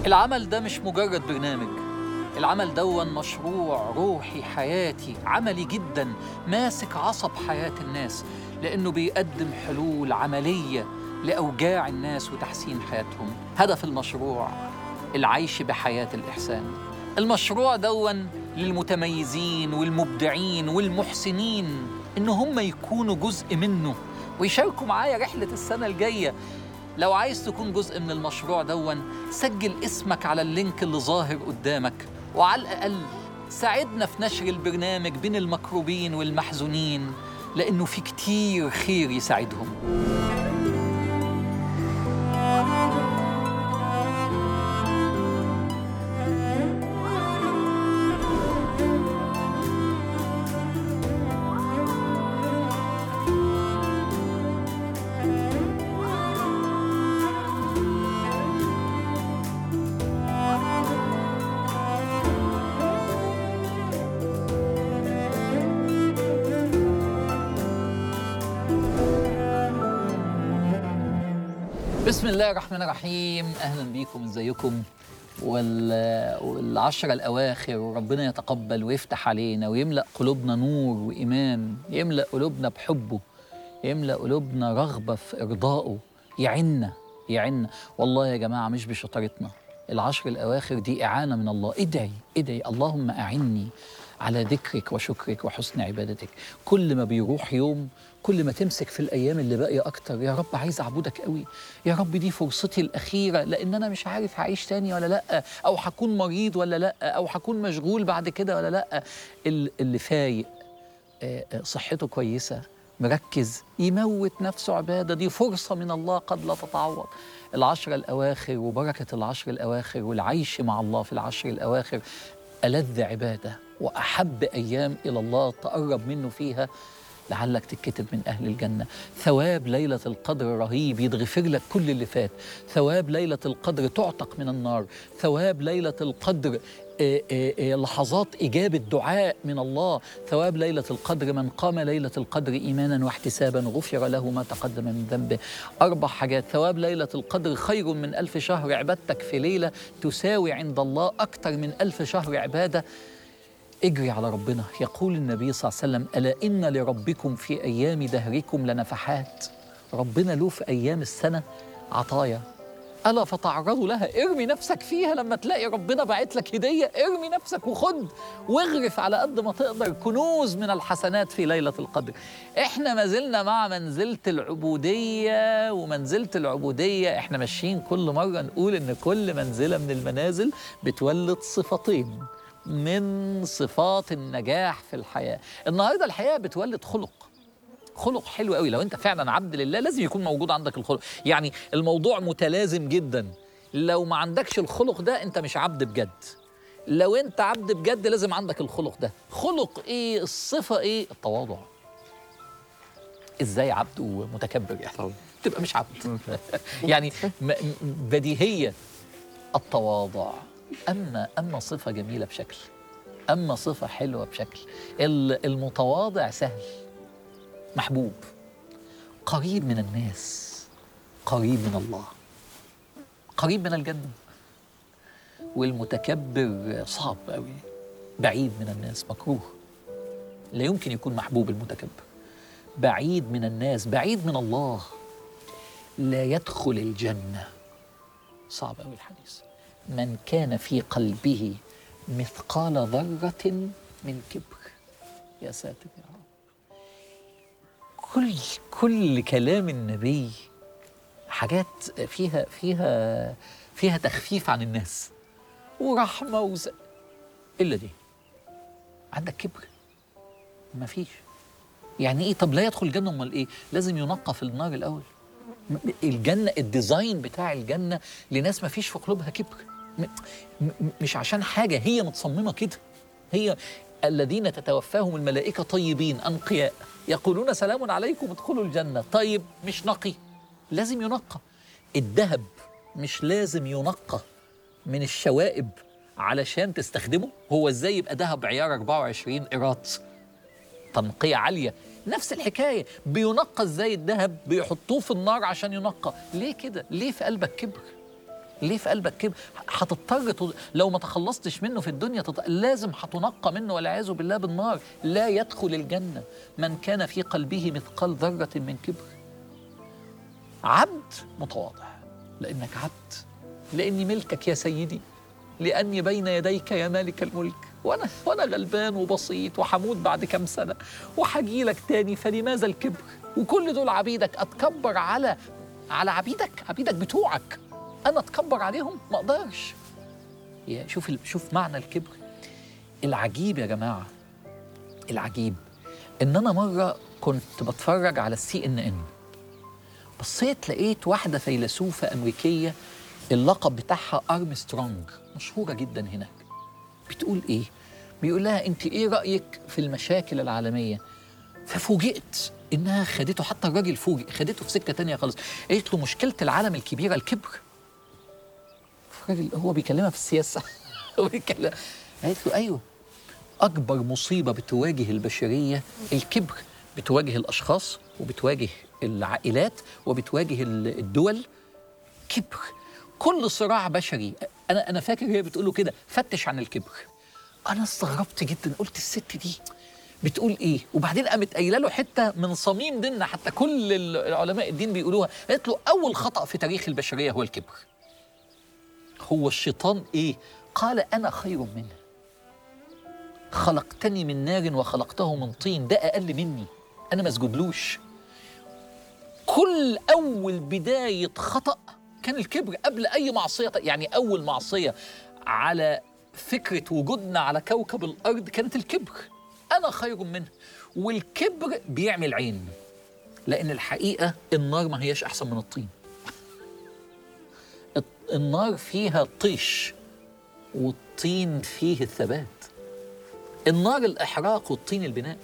العمل ده مش مجرد برنامج العمل دون مشروع روحي حياتي عملي جدا ماسك عصب حياة الناس لأنه بيقدم حلول عملية لأوجاع الناس وتحسين حياتهم هدف المشروع العيش بحياة الإحسان المشروع دون للمتميزين والمبدعين والمحسنين إن هم يكونوا جزء منه ويشاركوا معايا رحلة السنة الجاية لو عايز تكون جزء من المشروع دون سجل اسمك على اللينك اللي ظاهر قدامك وعلى الأقل ساعدنا في نشر البرنامج بين المكروبين والمحزونين لأنه في كتير خير يساعدهم بسم الله الرحمن الرحيم اهلا بيكم ازيكم وال... والعشرة الأواخر وربنا يتقبل ويفتح علينا ويملأ قلوبنا نور وإيمان يملأ قلوبنا بحبه يملأ قلوبنا رغبة في إرضائه يعنا يعنا والله يا جماعة مش بشطارتنا العشر الأواخر دي إعانة من الله ادعي ادعي اللهم أعني على ذكرك وشكرك وحسن عبادتك كل ما بيروح يوم كل ما تمسك في الأيام اللي باقية أكتر يا رب عايز أعبدك قوي يا رب دي فرصتي الأخيرة لأن أنا مش عارف هعيش تاني ولا لأ أو هكون مريض ولا لأ أو هكون مشغول بعد كده ولا لأ ال- اللي فايق آه، آه، صحته كويسة مركز يموت نفسه عبادة دي فرصة من الله قد لا تتعوض العشر الأواخر وبركة العشر الأواخر والعيش مع الله في العشر الأواخر ألذ عبادة وأحب أيام إلى الله تقرب منه فيها لعلك تتكتب من أهل الجنة ثواب ليلة القدر رهيب يتغفر لك كل اللي فات ثواب ليلة القدر تعتق من النار ثواب ليلة القدر آه، آه، آه، لحظات إجابة دعاء من الله ثواب ليلة القدر من قام ليلة القدر إيمانا واحتسابا غفر له ما تقدم من ذنبه أربع حاجات ثواب ليلة القدر خير من ألف شهر عبادتك في ليلة تساوي عند الله أكثر من ألف شهر عبادة اجري على ربنا يقول النبي صلى الله عليه وسلم ألا إن لربكم في أيام دهركم لنفحات ربنا له في أيام السنة عطايا ألا فتعرضوا لها ارمي نفسك فيها لما تلاقي ربنا باعت لك هدية ارمي نفسك وخد واغرف على قد ما تقدر كنوز من الحسنات في ليلة القدر احنا ما زلنا مع منزلة العبودية ومنزلة العبودية احنا ماشيين كل مرة نقول ان كل منزلة من المنازل بتولد صفتين من صفات النجاح في الحياة النهاردة الحياة بتولد خلق خلق حلو قوي لو انت فعلا عبد لله لازم يكون موجود عندك الخلق يعني الموضوع متلازم جدا لو ما عندكش الخلق ده انت مش عبد بجد لو انت عبد بجد لازم عندك الخلق ده خلق ايه الصفة ايه التواضع ازاي عبد ومتكبر يعني طبعا. تبقى مش عبد يعني م- م- بديهية التواضع أما أما صفة جميلة بشكل أما صفة حلوة بشكل ال- المتواضع سهل محبوب قريب من الناس قريب من الله قريب من الجنة والمتكبر صعب قوي بعيد من الناس مكروه لا يمكن يكون محبوب المتكبر بعيد من الناس بعيد من الله لا يدخل الجنة صعب قوي الحديث من كان في قلبه مثقال ذرة من كبر يا ساتر يا رب كل كل كلام النبي حاجات فيها فيها فيها تخفيف عن الناس ورحمة وز... إلا دي عندك كبر مفيش يعني ايه طب لا يدخل الجنه امال ايه لازم ينقى في النار الاول م- الجنه الديزاين بتاع الجنه لناس ما فيش في قلوبها كبر م- م- مش عشان حاجه هي متصممه كده هي الذين تتوفاهم الملائكه طيبين انقياء يقولون سلام عليكم ادخلوا الجنه طيب مش نقي لازم ينقى الذهب مش لازم ينقى من الشوائب علشان تستخدمه هو ازاي يبقى ذهب عيار 24 قيراط تنقية عالية نفس الحكاية بينقى ازاي الذهب بيحطوه في النار عشان ينقى ليه كده ليه في قلبك كبر ليه في قلبك كبر هتضطر تض- لو ما تخلصتش منه في الدنيا تط... لازم هتنقى منه والعياذ بالله بالنار لا يدخل الجنة من كان في قلبه مثقال ذرة من كبر عبد متواضع لأنك عبد لأني ملكك يا سيدي لأني بين يديك يا مالك الملك وأنا وأنا غلبان وبسيط وحمود بعد كام سنة وهجي لك تاني فلماذا الكبر وكل دول عبيدك أتكبر على على عبيدك عبيدك بتوعك أنا أتكبر عليهم ما أقدرش يا شوف ال- شوف معنى الكبر العجيب يا جماعة العجيب إن أنا مرة كنت بتفرج على السي إن إن بصيت لقيت واحدة فيلسوفة أمريكية اللقب بتاعها أرمسترونج مشهورة جدا هناك بتقول إيه؟ بيقول لها أنت إيه رأيك في المشاكل العالمية؟ ففوجئت إنها خدته حتى الراجل فوجئ خدته في سكة تانية خالص قالت له مشكلة العالم الكبيرة الكبر الراجل هو بيكلمها في السياسة هو بيكلم قالت له أيوه أكبر مصيبة بتواجه البشرية الكبر بتواجه الأشخاص وبتواجه العائلات وبتواجه ال- الدول كبر كل صراع بشري أنا أنا فاكر هي بتقول له كده فتش عن الكبر أنا استغربت جدا قلت الست دي بتقول إيه وبعدين قامت قايلة له حتة من صميم ديننا حتى كل العلماء الدين بيقولوها قالت له أول خطأ في تاريخ البشرية هو الكبر هو الشيطان إيه قال أنا خير منه خلقتني من نار وخلقته من طين ده أقل مني أنا ما اسجدلوش كل أول بداية خطأ كان الكبر قبل أي معصية يعني أول معصية على فكرة وجودنا على كوكب الأرض كانت الكبر أنا خير منه والكبر بيعمل عين لأن الحقيقة النار ما هياش أحسن من الطين الط- النار فيها طيش والطين فيه الثبات النار الإحراق والطين البناء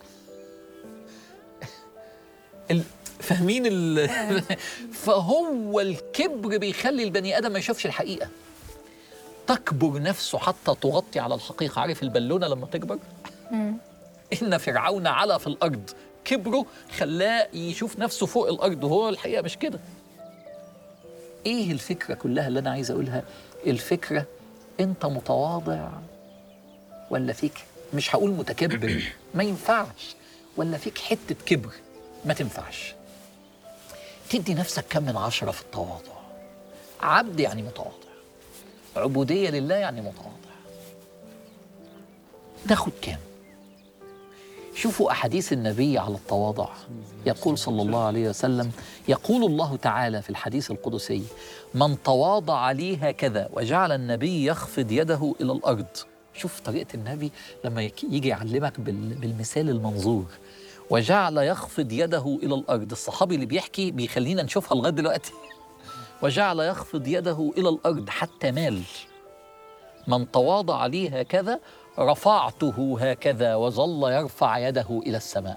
ال- فاهمين ال... فهو الكبر بيخلي البني ادم ما يشوفش الحقيقه تكبر نفسه حتى تغطي على الحقيقه عارف البالونه لما تكبر ان فرعون علا في الارض كبره خلاه يشوف نفسه فوق الارض وهو الحقيقه مش كده ايه الفكره كلها اللي انا عايز اقولها الفكره انت متواضع ولا فيك مش هقول متكبر ما ينفعش ولا فيك حته كبر ما تنفعش تدي نفسك كم من عشرة في التواضع عبد يعني متواضع عبودية لله يعني متواضع تاخد كام شوفوا أحاديث النبي على التواضع يقول صلى الله عليه وسلم يقول الله تعالى في الحديث القدسي من تواضع لي هكذا وجعل النبي يخفض يده إلى الأرض شوف طريقة النبي لما يك- يجي يعلمك بال- بالمثال المنظور وجعل يخفض يده إلى الأرض الصحابي اللي بيحكي بيخلينا نشوفها لغاية دلوقتي وجعل يخفض يده إلى الأرض حتى مال من تواضع لي هكذا رفعته هكذا وظل يرفع يده إلى السماء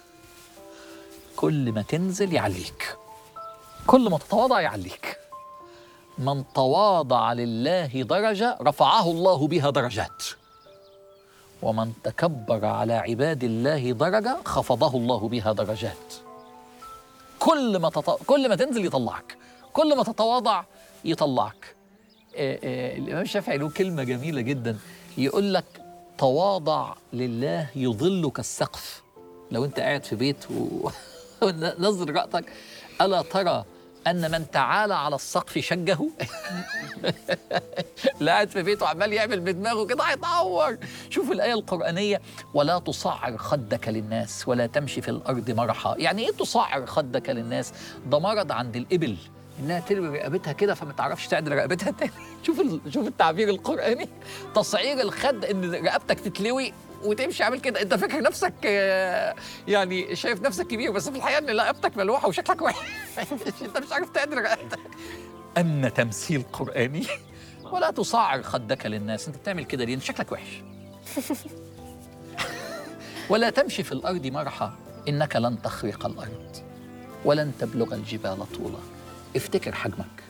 كل ما تنزل يعليك كل ما تتواضع يعليك من تواضع لله درجة رفعه الله بها درجات ومن تكبر على عباد الله درجة خفضه الله بها درجات كل ما تط... كل ما تنزل يطلعك كل ما تتواضع يطلعك آه، آه، الإمام الشافعي له كلمة جميلة جدا يقول لك تواضع لله يظلك السقف لو أنت قاعد في بيت و... ونزل رأسك ألا ترى أن من تعالى على السقف شجه اللي قاعد في بيته عمال يعمل بدماغه كده هيتعور شوف الآية القرآنية ولا تصعر خدك للناس ولا تمشي في الأرض مرحا يعني إيه تصعر خدك للناس ده مرض عند الإبل انها تلوي رقبتها كده فما تعرفش تعدل رقبتها تاني شوف ال... شوف التعبير القراني تصعير الخد ان رقبتك تتلوي وتمشي عامل كده انت فاكر نفسك آه، يعني شايف نفسك كبير بس في الحقيقه ان رقبتك ملوحه وشكلك وحش انت مش عارف تعدل رقبتك ان تمثيل قراني ولا تصعر خدك للناس انت بتعمل كده ليه انت شكلك وحش ولا تمشي في الارض مرحا انك لن تخرق الارض ولن تبلغ الجبال طولا افتكر حجمك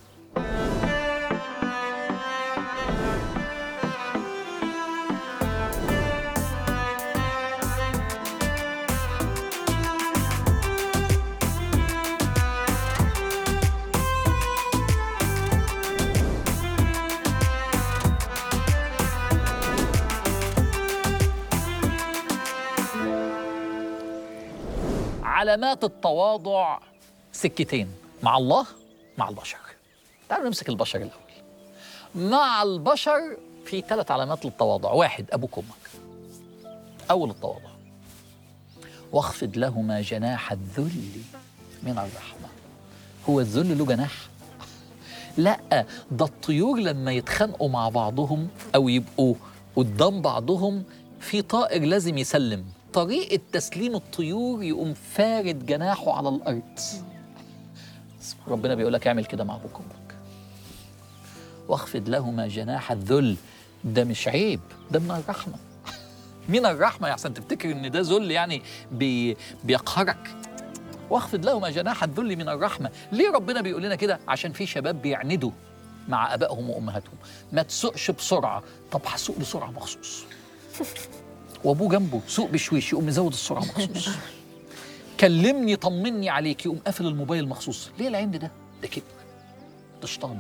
علامات التواضع سكتين مع الله مع البشر تعالوا نمسك البشر الأول مع البشر في ثلاث علامات للتواضع واحد أبوك وأمك أول التواضع واخفض لهما جناح الذل من الرحمة هو الذل له جناح لا ده الطيور لما يتخانقوا مع بعضهم أو يبقوا قدام بعضهم في طائر لازم يسلم طريقة تسليم الطيور يقوم فارد جناحه على الأرض ربنا بيقول لك اعمل كده مع أبوك وأمك واخفض لهما جناح الذل ده مش عيب ده من الرحمة من الرحمة يا أحسن تفتكر إن ده ذل يعني بي بيقهرك واخفض لهما جناح الذل من الرحمة ليه ربنا بيقول لنا كده عشان في شباب بيعندوا مع ابائهم وامهاتهم ما تسوقش بسرعه طب هسوق بسرعه مخصوص وابوه جنبه سوق بشويش يقوم مزود السرعه مخصوص كلمني طمني عليك يقوم قافل الموبايل مخصوص ليه العند ده ده كده ده شيطان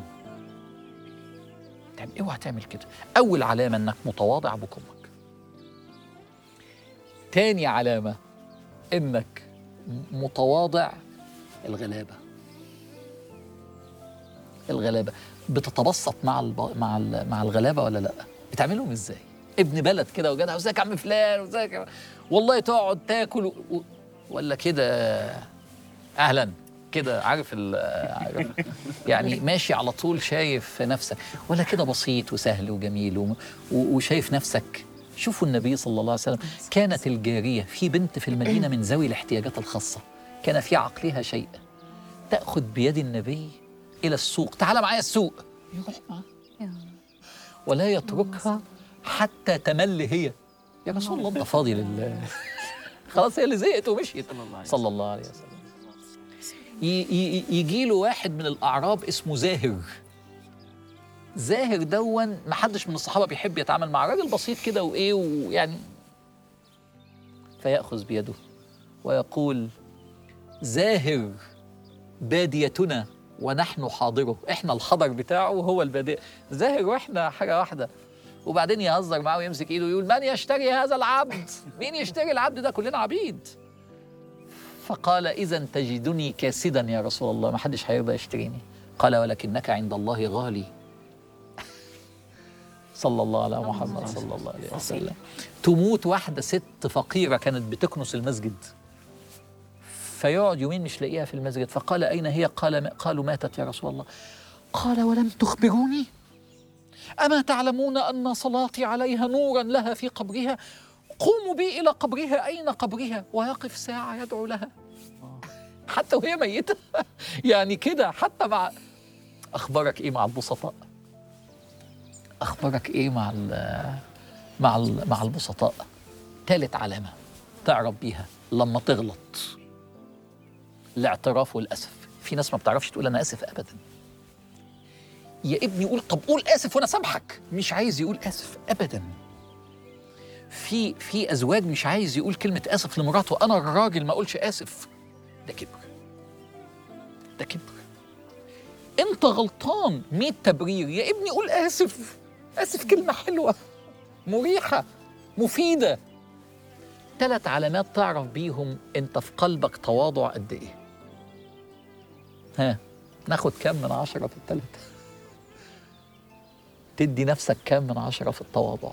طب اوعى تعمل كده اول علامه انك متواضع ابوك وامك تاني علامه انك متواضع الغلابه الغلابه بتتبسط مع الب... مع ال... مع الغلابه ولا لا بتعملهم ازاي ابن بلد كده وجدع وازيك يا عم فلان وازيك يا- والله تقعد تاكل و... و... ولا كده اهلا كده عارف ال... عارف يعني ماشي على طول شايف نفسك ولا كده بسيط وسهل وجميل و... و... وشايف نفسك شوفوا النبي صلى الله عليه وسلم كانت الجارية في بنت في المدينة من ذوي الاحتياجات الخاصة كان في عقلها شيء تأخذ بيد النبي إلى السوق تعال معايا السوق يروح معاه ولا يتركها حتى تمل هي يا رسول الله انت فاضي لله خلاص هي اللي زهقت ومشيت صلى الله عليه وسلم يجي له واحد من الاعراب اسمه زاهر زاهر دون ما حدش من الصحابه بيحب يتعامل مع راجل بسيط كده وايه ويعني فياخذ بيده ويقول زاهر باديتنا ونحن حاضره احنا الحضر بتاعه وهو البادية زاهر واحنا حاجه واحده وبعدين يهزر معاه ويمسك ايده ويقول من يشتري هذا العبد مين يشتري العبد ده كلنا عبيد فقال اذا تجدني كاسدا يا رسول الله ما حدش هيرضى يشتريني قال ولكنك عند الله غالي صلى الله على محمد صلى الله عليه وسلم تموت واحدة ست فقيرة كانت بتكنس المسجد فيقعد يومين مش لاقيها في المسجد فقال أين هي قال قالوا ماتت يا رسول الله قال ولم تخبروني أما تعلمون أن صلاتي عليها نورا لها في قبرها قوموا بي إلى قبرها أين قبرها ويقف ساعة يدعو لها حتى وهي ميتة يعني كده حتى مع أخبارك إيه مع البسطاء أخبارك إيه مع ال مع ال مع البسطاء ثالث علامة تعرف بيها لما تغلط الاعتراف والأسف في ناس ما بتعرفش تقول أنا آسف أبدا يا ابني قول طب قول آسف وأنا سامحك مش عايز يقول آسف أبدا في في أزواج مش عايز يقول كلمة آسف لمراته أنا الراجل ما أقولش آسف ده كبر ده كبر انت غلطان 100 تبرير يا ابني قول اسف اسف كلمه حلوه مريحه مفيده ثلاث علامات تعرف بيهم انت في قلبك تواضع قد ايه ها ناخد كام من عشرة في الثلاثة تدي نفسك كام من عشرة في التواضع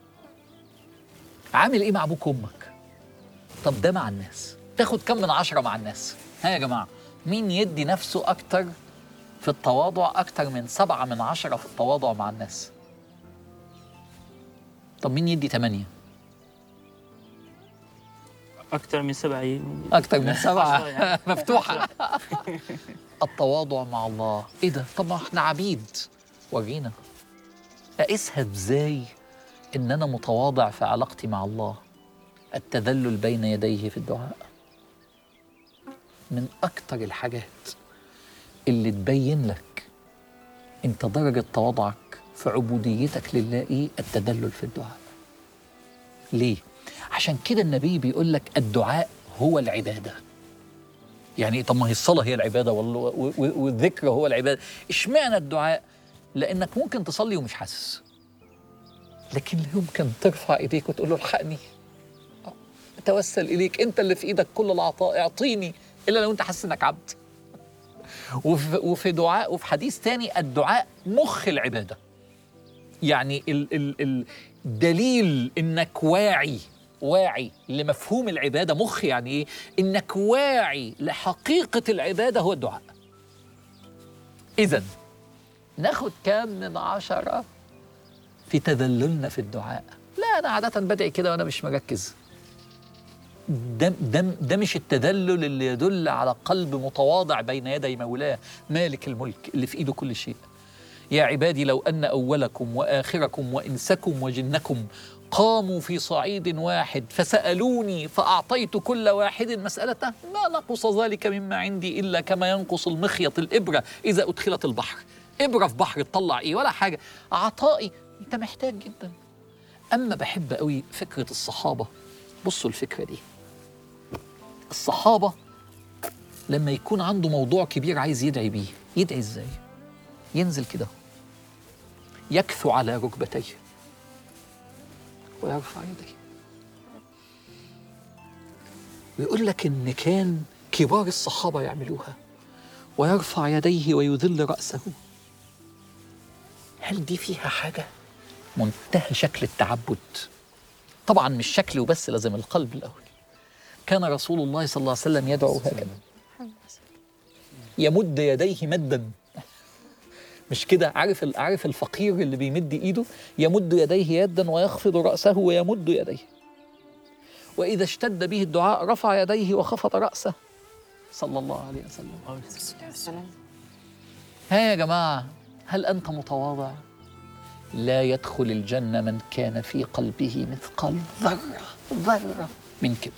عامل ايه مع ابوك وامك طب ده مع الناس تاخد كام من عشرة مع الناس ها يا جماعة مين يدي نفسه أكتر في التواضع أكتر من سبعة من عشرة في التواضع مع الناس طب مين يدي ثمانية أكثر من سبعة أكتر من سبعة عشرة يعني. مفتوحة التواضع مع الله إيه ده طب ما إحنا عبيد ورينا أقيسها إزاي إن أنا متواضع في علاقتي مع الله التذلل بين يديه في الدعاء من أكتر الحاجات اللي تبين لك أنت درجة تواضعك في عبوديتك لله إيه التذلل في الدعاء ليه؟ عشان كده النبي بيقول لك الدعاء هو العبادة يعني إيه؟ طب ما هي الصلاة هي العبادة والله- و- و- والذكر هو العبادة اشمعنى الدعاء؟ لأنك ممكن تصلي ومش حاسس لكن لا يمكن ترفع ايديك وتقول له الحقني آه، اتوسل اليك انت اللي في ايدك كل العطاء اعطيني الا لو انت حاسس انك عبد وفي, وفي دعاء وفي حديث تاني الدعاء مخ العباده يعني ال ال الدليل انك واعي واعي لمفهوم العباده مخ يعني ايه انك واعي لحقيقه العباده هو الدعاء اذا ناخد كام من عشرة في تذللنا في الدعاء لا أنا عادة بدعي كده وأنا مش مركز ده, ده, ده مش التذلل اللي يدل على قلب متواضع بين يدي مولاه مالك الملك اللي في إيده كل شيء يا عبادي لو أن أولكم وآخركم وإنسكم وجنكم قاموا في صعيد واحد فسألوني فأعطيت كل واحد مسألته ما نقص ذلك مما عندي إلا كما ينقص المخيط الإبرة إذا أدخلت البحر إبرة في بحر تطلع إيه ولا حاجة عطائي أنت محتاج جدا أما بحب قوي فكرة الصحابة بصوا الفكرة دي الصحابة لما يكون عنده موضوع كبير عايز يدعي بيه يدعي ازاي ينزل كده يكثو على ركبتيه ويرفع يديه ويقول لك ان كان كبار الصحابه يعملوها ويرفع يديه ويذل راسه هل دي فيها حاجه منتهى شكل التعبد طبعا مش شكل وبس لازم القلب الاول كان رسول الله صلى الله عليه وسلم يدعو هكذا يمد يديه مدا مش كده عارف عارف الفقير اللي بيمد ايده يمد يديه يدا ويخفض راسه ويمد يديه واذا اشتد به الدعاء رفع يديه وخفض راسه صلى الله عليه وسلم ها يا جماعه هل انت متواضع لا يدخل الجنه من كان في قلبه مثقال ذره ذره من كبر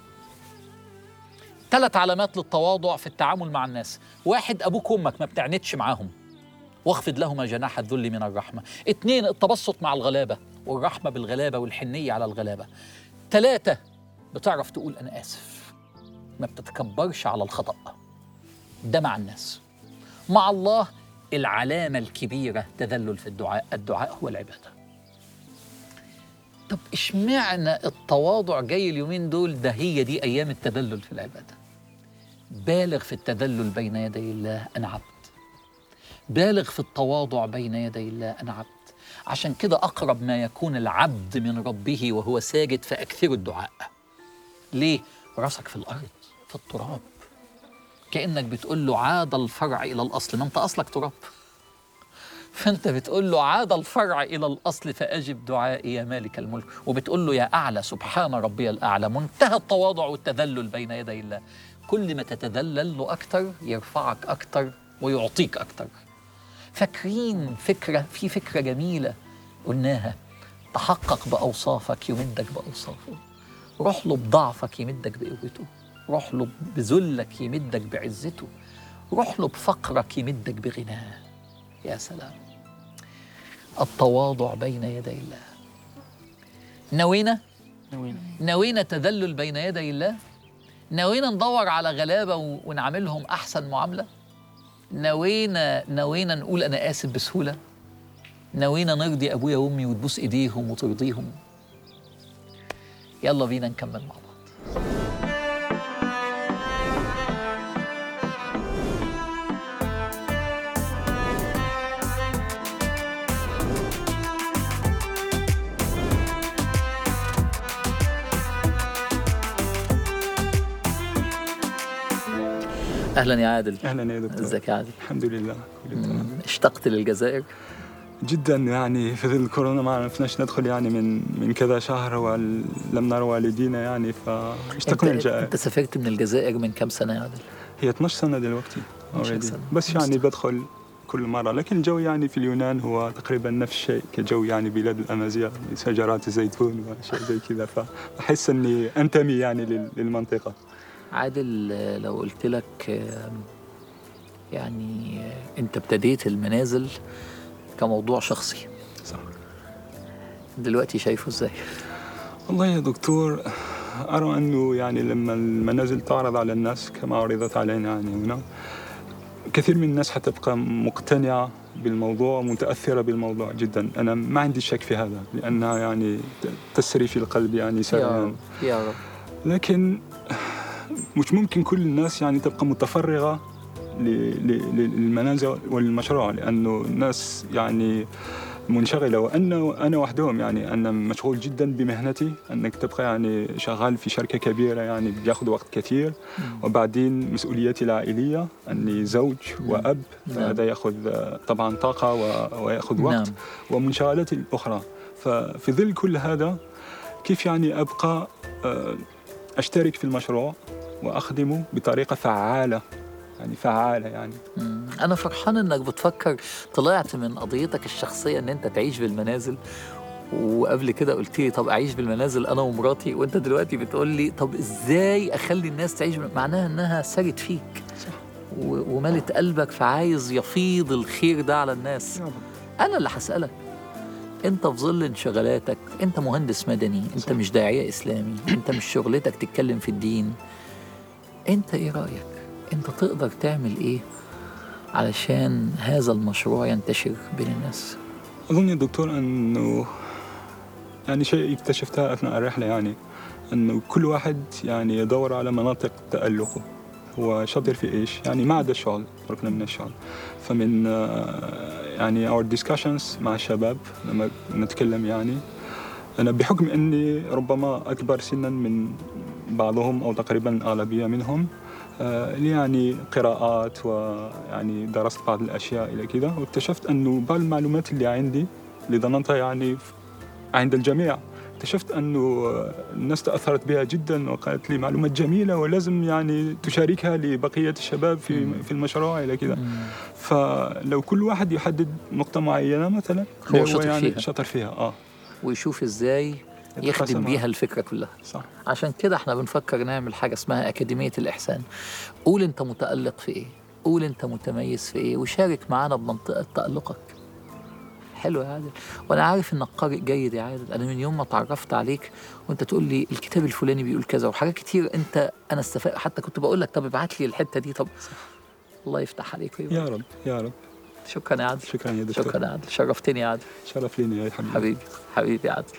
ثلاث علامات للتواضع في التعامل مع الناس واحد ابوك وامك ما بتعنتش معاهم واخفض لهما جناح الذل من الرحمة اتنين التبسط مع الغلابة والرحمة بالغلابة والحنية على الغلابة ثلاثة بتعرف تقول أنا آسف ما بتتكبرش على الخطأ ده مع الناس مع الله العلامة الكبيرة تذلل في الدعاء الدعاء هو العبادة طب اشمعنى التواضع جاي اليومين دول ده هي دي أيام التذلل في العبادة بالغ في التذلل بين يدي الله أنا عبد بالغ في التواضع بين يدي الله أنا عبد عشان كده أقرب ما يكون العبد من ربه وهو ساجد فأكثر الدعاء ليه؟ راسك في الأرض في التراب كأنك بتقول له عاد الفرع إلى الأصل ما أنت أصلك تراب فأنت بتقول له عاد الفرع إلى الأصل فأجب دعائي يا مالك الملك وبتقول له يا أعلى سبحان ربي الأعلى منتهى التواضع والتذلل بين يدي الله كل ما تتذلل له أكتر يرفعك أكتر ويعطيك أكتر فاكرين فكرة في فكرة جميلة قلناها تحقق بأوصافك يمدك بأوصافه روح له بضعفك يمدك بقوته روح له بذلك يمدك بعزته روح له بفقرك يمدك بغناه يا سلام التواضع بين يدي الله نوينا نوينا نوينا تذلل بين يدي الله نوينا ندور على غلابة و- ونعملهم أحسن معاملة نوينا نوينا نقول انا اسف بسهوله نوينا نرضي ابويا وامي وتبوس ايديهم وترضيهم يلا بينا نكمل مع بعض اهلا يا عادل اهلا يا دكتور ازيك يا عادل الحمد لله كله تمام اشتقت للجزائر جدا يعني في ظل الكورونا ما عرفناش ندخل يعني من من كذا شهر ولم نرى والدينا يعني انت, فاشتقنا انت الجزائر سافرت من الجزائر من كم سنه يا عادل هي 12 سنه دلوقتي 12 already. سنة. بس يعني بدخل كل مرة لكن الجو يعني في اليونان هو تقريبا نفس الشيء كجو يعني بلاد الأمازيغ شجرات الزيتون وأشياء زي كذا فأحس أني أنتمي يعني لل- للمنطقة عادل آه، لو قلت لك آه، يعني آه، انت ابتديت المنازل كموضوع شخصي صح دلوقتي شايفه ازاي والله يا دكتور أرى أنه يعني لما المنازل تعرض على الناس كما عرضت علينا يعني هنا كثير من الناس حتبقى مقتنعة بالموضوع ومتأثرة بالموضوع جدا أنا ما عندي شك في هذا لأنها يعني ت- تسري في القلب يعني يا سريعا رب يا رب لكن مش ممكن كل الناس يعني تبقى متفرغة ل- ل- للمنازل والمشروع لأنه الناس يعني منشغلة وأنا أنا وحدهم يعني أنا مشغول جدا بمهنتي أنك تبقى يعني شغال في شركة كبيرة يعني بياخذ وقت كثير وبعدين مسؤولياتي العائلية أني زوج وأب نعم. فهذا يأخذ آه، طبعا طاقة و- ويأخذ وقت نعم. ومنشغلاتي الأخرى ففي ظل كل هذا كيف يعني أبقى آه، أشترك في المشروع وأخدمه بطريقة فعالة يعني فعالة يعني مم. أنا فرحان إنك بتفكر طلعت من قضيتك الشخصية إن أنت تعيش بالمنازل وقبل كده قلت لي طب أعيش بالمنازل أنا ومراتي وأنت دلوقتي بتقول لي طب إزاي أخلي الناس تعيش بال- معناها إنها سرت فيك صح. و- وملت قلبك فعايز يفيض الخير ده على الناس أنا اللي هسألك أنت في ظل انشغالاتك أنت مهندس مدني أنت صح. مش داعية إسلامي أنت مش شغلتك تتكلم في الدين أنت إيه رأيك؟ أنت تقدر تعمل إيه علشان هذا المشروع ينتشر بين الناس أظن يا دكتور أنه يعني شيء اكتشفتها أثناء الرحلة يعني أنه كل واحد يعني يدور على مناطق تألقه هو شاطر في إيش يعني ما عدا الشغل تركنا من الشغل فمن آه، يعني our discussions مع الشباب لما نتكلم يعني أنا بحكم أني ربما أكبر سنا من بعضهم أو تقريبا الأغلبية منهم آه، لي يعني قراءات ويعني درست بعض الأشياء إلى كذا واكتشفت أنه بعض المعلومات اللي عندي اللي ظننتها يعني ف- عند الجميع اكتشفت أنه آه، الناس تأثرت بها جدا وقالت لي معلومات جميلة ولازم يعني تشاركها لبقية الشباب في مم. في المشروع إلى كذا فلو كل واحد يحدد نقطة معينة مثلا هو اللي شاطر يعني فيها. شاطر فيها اه ويشوف ازاي يخدم يتقاسم بيها الفكرة كلها صح عشان كده احنا بنفكر نعمل حاجة اسمها أكاديمية الإحسان قول انت متألق في ايه قول انت متميز في ايه وشارك معانا بمنطقة تألقك حلو يا عادل وانا عارف انك قارئ جيد يا عادل انا من يوم ما اتعرفت عليك وانت تقول لي الكتاب الفلاني بيقول كذا وحاجات كتير انت انا استفاد حتى كنت بقول لك طب ابعت لي الحته دي طب الله يفتح عليك ويبارك. يا رب يا رب شكرا يا عادل شكرا يا دكتور شكرا يا عادل شرفتني يا عادل شرف لينا يا حبيبي حبيبي حبيبي يا عادل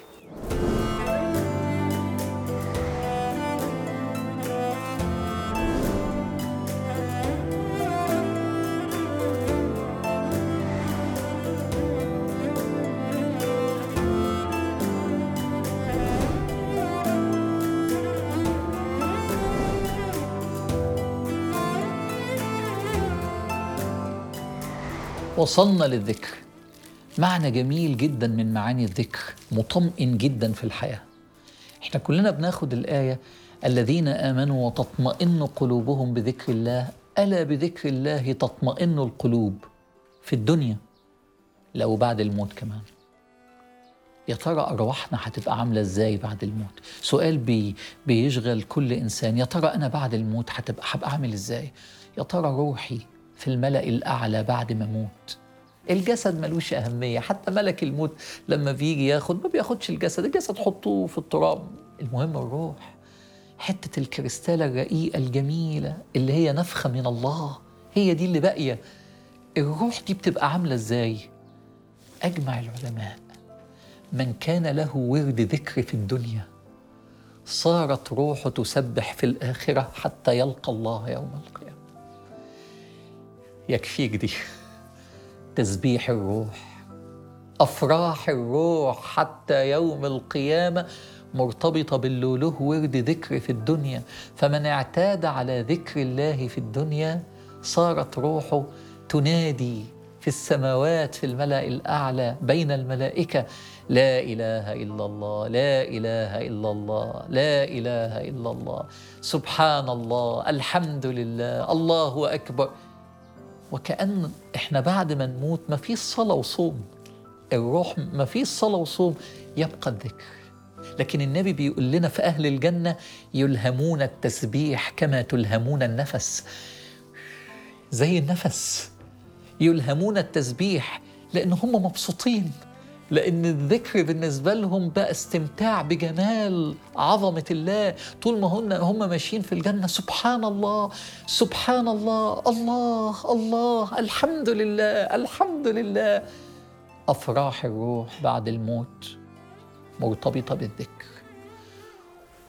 وصلنا للذكر معنى جميل جدا من معاني الذكر مطمئن جدا في الحياة احنا كلنا بناخد الآية الذين آمنوا وتطمئن قلوبهم بذكر الله ألا بذكر الله تطمئن القلوب في الدنيا لو بعد الموت كمان يا ترى أرواحنا هتبقى عاملة إزاي بعد الموت سؤال بي بيشغل كل إنسان يا ترى أنا بعد الموت هتبقى هبقى عامل إزاي يا ترى روحي في الملأ الأعلى بعد ما أموت الجسد ملوش أهمية حتى ملك الموت لما بيجي ياخد ما بياخدش الجسد الجسد حطوه في التراب المهم الروح حتة الكريستالة الرقيقة الجميلة اللي هي نفخة من الله هي دي اللي باقية الروح دي بتبقى عاملة ازاي أجمع العلماء من كان له ورد ذكر في الدنيا صارت روحه تسبح في الآخرة حتى يلقى الله يوم القيامة يكفيك دي تسبيح الروح افراح الروح حتى يوم القيامه مرتبطه باللي له ورد ذكر في الدنيا فمن اعتاد على ذكر الله في الدنيا صارت روحه تنادي في السماوات في الملا الاعلى بين الملائكه لا اله الا الله لا اله الا الله لا اله الا الله سبحان الله الحمد لله الله اكبر وكأن احنا بعد ما نموت ما فيش صلاة وصوم الروح ما فيش صلاة وصوم يبقى الذكر لكن النبي بيقول لنا في أهل الجنة يلهمون التسبيح كما تلهمون النفس زي النفس يلهمون التسبيح لأن هم مبسوطين لأن الذكر بالنسبة لهم بقى استمتاع بجمال عظمة الله طول ما هم هم ماشيين في الجنة سبحان الله سبحان الله الله الله الحمد لله الحمد لله أفراح الروح بعد الموت مرتبطة بالذكر